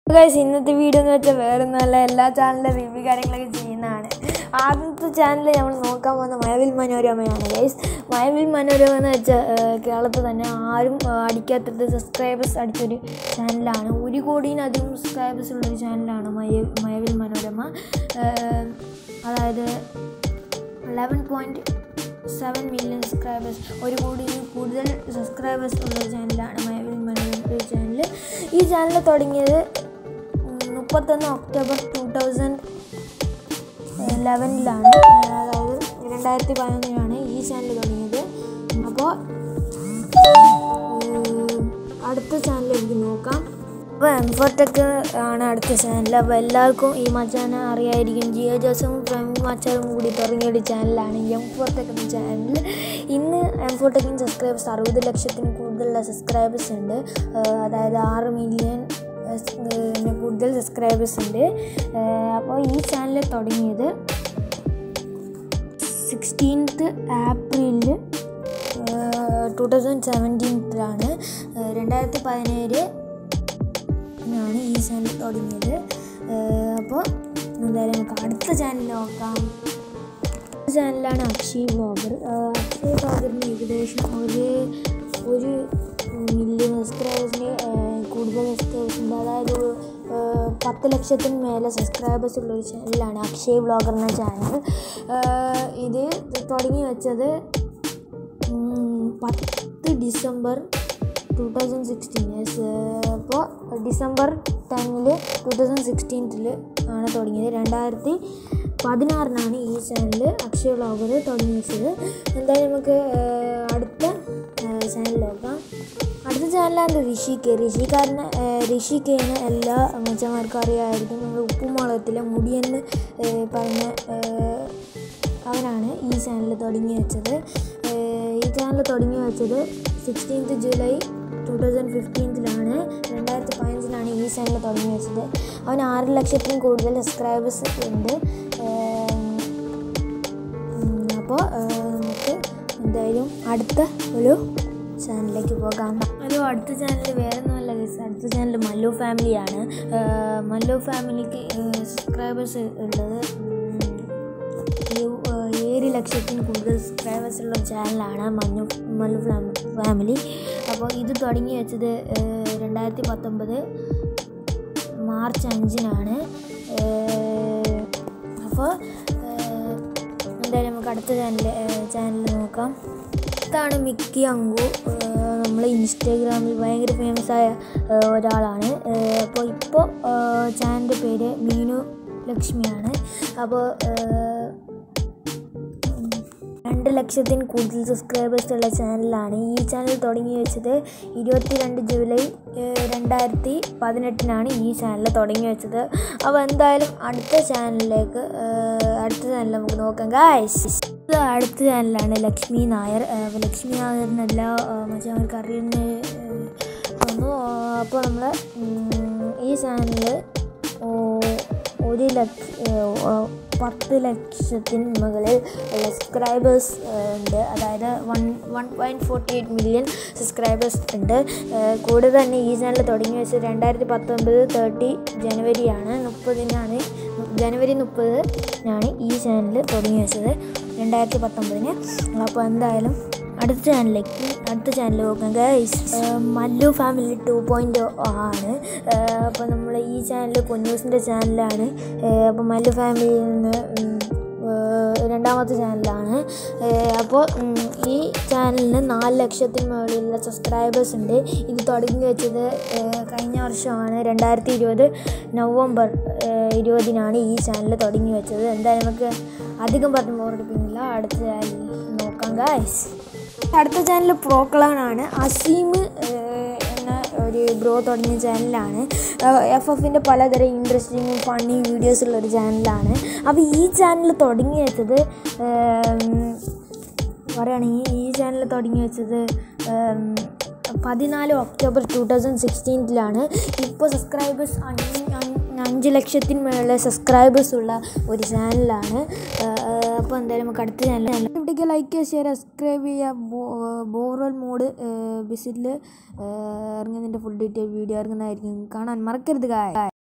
Guys ഇന്നത്തെ video എന്ന് വെച്ചാൽ വേറെ ഒന്നുമല്ല എല്ലാ ചാനലിൻ്റെ റിവ്യൂ കാര്യങ്ങളൊക്കെ ചെയ്യുന്നതാണ് ആദ്യത്തെ ചാനൽ നമ്മൾ നോക്കാൻ പോകുന്ന മഴവിൽ മനോരമയാണ് ഗൈസ് മഴവിൽ മനോരമ എന്ന് വെച്ചാൽ കേരളത്തിൽ തന്നെ ആരും ആ, അടിക്കാത്തത് സബ്സ്ക്രൈബേഴ്സ് അടിച്ചൊരു ചാനലാണ് ഒരു കോടിയിലധികം സബ്സ്ക്രൈബേഴ്സ് ഉള്ളൊരു ചാനലാണ് മയ മഴവിൽ മനോരമ ആ, അതായത് eleven point seven million subscribers ഒരു കോടിയിൽ കൂടുതൽ സബ്സ്ക്രൈബേഴ്സ് ഉള്ള ഒരു ചാനലാണ് മഴവിൽ മനോരമ ചാനൽ ഈ ചാനൽ തുടങ്ങിയത് മുപ്പത്തൊന്ന് ഒക്ടോബർ ടു തൗസൻഡ് ലെവനിലാണ് അതായത് രണ്ടായിരത്തി പതിനൊന്നിനാണ് ഈ ചാനൽ തുടങ്ങിയത് അപ്പോൾ അടുത്ത ചാനലിലേക്ക് നോക്കാം അപ്പോൾ എംഫോർടെക് ആണ് അടുത്ത ചാനൽ അപ്പോൾ എല്ലാവർക്കും ഈ മച്ചാനെ അറിയായിരിക്കും ജിയോ ജോസഫും പ്രേം മച്ചാനും കൂടി തുടങ്ങിയൊരു ചാനലാണ് എംഫോർടെക് എന്ന ചാനൽ ഇന്ന് എംഫോർടെക്കിന് സബ്സ്ക്രൈബേഴ്സ് അറുപത് ലക്ഷത്തിന് കൂടുതലുള്ള സബ്സ്ക്രൈബേഴ്സ് ഉണ്ട് ആ, അതായത് ആറ് മില്യൺ പിന്നെ കൂടുതൽ സബ്സ്ക്രൈബേഴ്സ് ഉണ്ട് അപ്പോൾ ഈ ചാനൽ തുടങ്ങിയത് സിക്സ്റ്റീൻത്ത് ഏപ്രിലിൽ ടു തൗസൻഡ് സെവൻറ്റീൻത്തിലാണ് രണ്ടായിരത്തി പതിനേഴ് ആണ് ഈ ചാനൽ തുടങ്ങിയത് അപ്പോൾ എന്തായാലും നമുക്ക് അടുത്ത ചാനൽ നോക്കാം അടുത്ത ചാനലാണ് അക്ഷയ് വ്ളോഗർ അക്ഷയ് വ്ളോഗറിന് ഏകദേശം ഒരു ഒരു മില്യൺ സബ്സ്ക്രൈബേഴ്സിന് കൂടുതൽ സബ്സ്ക്രൈബേഴ്സ് ഉണ്ട് അതായത് ഒരു, ഏഹ്, പത്ത് ലക്ഷത്തിന് മേലെ സബ്സ്ക്രൈബേഴ്സ് ഉള്ള ഒരു ചാനലാണ് അക്ഷയ് വ്ളോഗർ എന്ന ചാനൽ ഇത് തുടങ്ങി വെച്ചത് ഉം, പത്ത് ഡിസംബർ ടു തൗസൻഡ് സിക്സ്റ്റീൻ അപ്പോൾ ഡിസംബർ ടെന്നിൽ ടു തൗസൻഡ് സിക്സ്റ്റീൻത്തിൽ ആണ് തുടങ്ങിയത് രണ്ടായിരത്തി പതിനാറിനാണ് ഈ ചാനൽ അക്ഷയ വ്ളോഗർ തുടങ്ങി വെച്ചത് എന്തായാലും നമുക്ക് ഏഹ്, അടുത്ത ചാനൽ നോക്കാം അടുത്ത ചാനലാണ് ഋഷിക്ക് ഋഷിക്കാരന് ഋഷിക്കേന് എല്ലാ മച്ചന്മാർക്കും അറിയാമായിരിക്കും നമ്മൾ ഉപ്പുമുളകത്തിലെ മുടിയെന്ന് ഏഹ്, പറഞ്ഞ ഏഹ്, അവനാണ് ഈ ചാനൽ തുടങ്ങി വെച്ചത് ഏഹ് ഈ ചാനൽ തുടങ്ങി വെച്ചത് സിക്സ്റ്റീൻത്ത് ജൂലൈ ടു തൗസൻഡ് ഫിഫ്റ്റീൻത്തിലാണ് രണ്ടായിരത്തി പതിനഞ്ചിലാണ് ഈ ചാനൽ തുടങ്ങി വെച്ചത് അവൻ ആറ് ലക്ഷത്തിനും കൂടുതൽ സബ്സ്ക്രൈബേഴ്സ് ഉണ്ട് അപ്പോൾ നമുക്ക് എന്തായാലും അടുത്ത ഒരു ചാനലിലേക്ക് പോകാം ഹലോ അടുത്ത ചാനൽ വേറെ ഒന്നുമല്ല guys. അടുത്ത ചാനൽ മല്ലു ഫാമിലിയാണ് ഏഹ് മല്ലു ഫാമിലിക്ക് സബ്സ്ക്രൈബേഴ്സ് ഉള്ളത് ഉം, ഏ- ഏഹ് ഏഴ് ലക്ഷത്തിന് കൂടുതൽ സബ്സ്ക്രൈബേഴ്സ് ഉള്ള ചാനലാണ് മഞ്ഞു മല്ലു ഫാം- ഫാമിലി അപ്പോൾ ഇത് തുടങ്ങി വെച്ചത് ഏഹ് രണ്ടായിരത്തി പത്തൊമ്പത് മാർച്ച് അഞ്ചിനാണ് ഏഹ് അപ്പോൾ ഏഹ് എന്തായാലും നമുക്ക് അടുത്ത ചാനൽ ചാനൽ നോക്കാം ഇതാണ് മിക്കി അങ്കു നമ്മൾ ഇൻസ്റ്റാഗ്രാമിൽ ഭയങ്കര ഫേമസ് ആയ ഏഹ് ഒരാളാണ് ഏഹ് അപ്പോൾ ഇപ്പോൾ ചാനലിൻ്റെ പേര് മീനു ലക്ഷ്മിയാണ് അപ്പോൾ ഏഹ് രണ്ട് ലക്ഷത്തിന് കൂടുതൽ സബ്സ്ക്രൈബേഴ്സ് ഉള്ള ചാനലാണ് ഈ ചാനൽ തുടങ്ങി വെച്ചത് ഇരുപത്തിരണ്ട് ജൂലൈ ഏഹ്, രണ്ടായിരത്തി പതിനെട്ടിനാണ് ഈ ചാനൽ തുടങ്ങി വെച്ചത് അപ്പോൾ എന്തായാലും അടുത്ത ചാനലിലേക്ക് ഏഹ്, അടുത്ത ചാനൽ നമുക്ക് നോക്കാം ഗായ്സ് ഇത് അടുത്ത ചാനലാണ് ലക്ഷ്മി നായർ ഏഹ്, അപ്പോൾ ലക്ഷ്മി നായറിന് എല്ലാ മറ്റവർക്ക് അറിയുന്ന ഏഹ്, വന്നു അപ്പോൾ നമ്മൾ ഈ ചാനൽ ഒരു ലക്ഷ പത്ത് ലക്ഷത്തിന് മുകളിൽ സബ്സ്ക്രൈബേഴ്സ് ഉണ്ട് അതായത് one one point forty eight million subscribers ഉണ്ട് ഏഹ് കൂടാതെ തന്നെ ഈ ചാനൽ തുടങ്ങി വെച്ചത് രണ്ടായിരത്തി പത്തൊമ്പത് തേർട്ടി ജനുവരിയാണ് മുപ്പതിനാണ് ജനുവരി മുപ്പതിനാണ് ഈ ചാനൽ തുടങ്ങി വെച്ചത് രണ്ടായിരത്തി പത്തൊമ്പതിന് അപ്പോൾ എന്തായാലും അടുത്ത ചാനലിലേക്ക് അടുത്ത ചാനൽ നോക്കാം guys Mallu family two point ആണ് അപ്പോൾ നമ്മൾ ഈ ചാനൽ പൊന്നൂസിൻ്റെ ചാനലാണ് അപ്പോൾ മല്ലു ഫാമിലിയിൽ നിന്ന് ഉം, ഏഹ്, രണ്ടാമത്തെ ചാനലാണ് അപ്പോൾ ഉം, ഈ ചാനലിന് നാല് ലക്ഷത്തിന് മുകളിലുള്ള സബ്സ്ക്രൈബേഴ്സ് ഉണ്ട് ഇത് തുടങ്ങി വെച്ചത് ഏഹ്, കഴിഞ്ഞ വർഷമാണ് രണ്ടായിരത്തി ഇരുപത് നവംബർ ഏഹ്, ഇരുപതിനാണ് ഈ ചാനൽ തുടങ്ങി വെച്ചത് എന്തായാലും നമുക്ക് അധികം പറഞ്ഞു ബോറടിക്കുന്നില്ല അടുത്ത ചാനൽ നോക്കാം ഗായ്സ് അടുത്ത ചാനൽ പ്രോക്ലാനാണ് അസീം ഏഹ്, എന്ന ഒരു ബ്രോ തുടങ്ങിയ ചാനലാണ് എഫ് എഫിൻ്റെ പലതരം ഇൻട്രസ്റ്റിങ്ങും ഫണ്ണി വീഡിയോസ് ഉള്ള ഒരു ചാനലാണ് അപ്പോൾ ഈ ചാനൽ തുടങ്ങി വെച്ചത് ഏം, പറയുകയാണെങ്കിൽ ഈ ചാനൽ തുടങ്ങി വെച്ചത് ഏം, പതിനാല് ഒക്ടോബർ ടു തൗസൻഡ് സിക്സ്റ്റീനിലാണ് ഇപ്പോൾ സബ്സ്ക്രൈബേഴ്സ് അഞ്ച് ലക്ഷത്തിന് മേലെ സബ്സ്ക്രൈബേഴ്സ് ഉള്ള ഒരു ചാനലാണ് അപ്പോൾ എന്തായാലും നമുക്ക് അടുത്ത ചാനൽ ഇവിടേക്ക് ലൈക്ക് ചെയ്യുക ഷെയർ സബ്സ്ക്രൈബ് ചെയ്യുക ബോറൽ മോഡ് ബിസിൽ ഇറങ്ങുന്നതിൻ്റെ ഫുൾ ഡീറ്റെയിൽ വീഡിയോ ഇറങ്ങുന്നതായിരിക്കും കാണാൻ മറക്കരുത് കായ